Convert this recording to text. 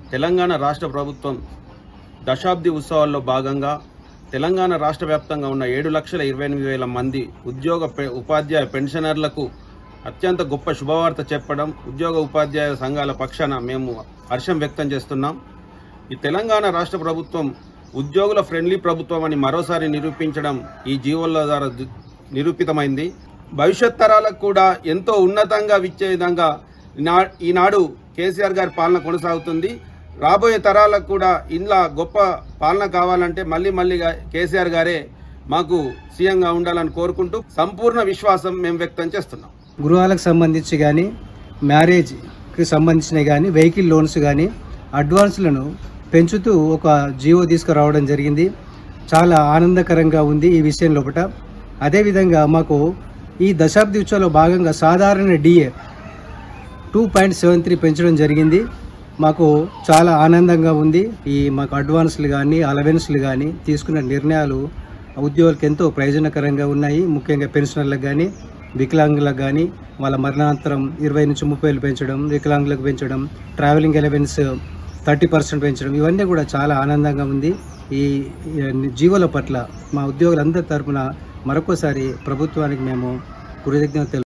తెలంగాణ రాష్ట్ర ప్రభుత్వం దశాబ్ది ఉత్సవాల్లో భాగంగా తెలంగాణ రాష్ట్ర వ్యాప్తంగా ఉన్న ఏడు లక్షల ఇరవై ఎనిమిది వేల మంది ఉద్యోగ పె- ఉపాధ్యాయ పెన్షనర్లకు అత్యంత గొప్ప శుభవార్త చెప్పడం ఉద్యోగ ఉపాధ్యాయ సంఘాల పక్షాన మేము హర్షం వ్యక్తం చేస్తున్నాం ఈ తెలంగాణ రాష్ట్ర ప్రభుత్వం ఉద్యోగుల ఫ్రెండ్లీ ప్రభుత్వం అని మరోసారి నిరూపించడం ఈ జీవోల ద్వారా దు- నిరూపితమైంది భవిష్యత్ తరాలకు కూడా ఎంతో ఉన్నతంగా ఇచ్చే విధంగా నా- ఈనాడు కేసీఆర్ గారి పాలన కొనసాగుతుంది రాబోయే తరాలకు కూడా ఇంట్లో గొప్ప పాలన కావాలంటే మళ్ళీ మళ్ళీగా కేసీఆర్ గారే మాకు సీఎంగా ఉండాలని కోరుకుంటూ సంపూర్ణ విశ్వాసం మేము వ్యక్తం చేస్తున్నాం గృహాలకు సంబంధించి కానీ మ్యారేజ్కి సంబంధించినవి కానీ వెహికల్ లోన్స్ కానీ అడ్వాన్స్లను పెంచుతూ ఒక జీవో తీసుకురావడం జరిగింది చాలా ఆనందకరంగా ఉంది ఈ విషయం లోపల అదేవిధంగా మాకు ఈ దశాబ్ది ఉత్సవంలో భాగంగా సాధారణ DA two point seven three పెంచడం జరిగింది మాకు చాలా ఆనందంగా ఉంది ఈ మాకు అడ్వాన్స్లు కానీ అలవెన్స్లు కానీ తీసుకున్న నిర్ణయాలు ఉద్యోగులకు ఎంతో ప్రయోజనకరంగా ఉన్నాయి ముఖ్యంగా పెన్షనర్లకు కానీ వికలాంగులకు కానీ వాళ్ళ మరణాంతరం ఇరవై నుంచి ముప్పై వేలు పెంచడం వికలాంగులకు పెంచడం ట్రావెలింగ్ ఎలవెన్స్ థర్టీ పర్సెంట్ పెంచడం ఇవన్నీ కూడా చాలా ఆనందంగా ఉంది ఈ ఈ జీవుల పట్ల మా ఉద్యోగులందరి తరపున మరొకసారి ప్రభుత్వానికి మేము కృతజ్ఞత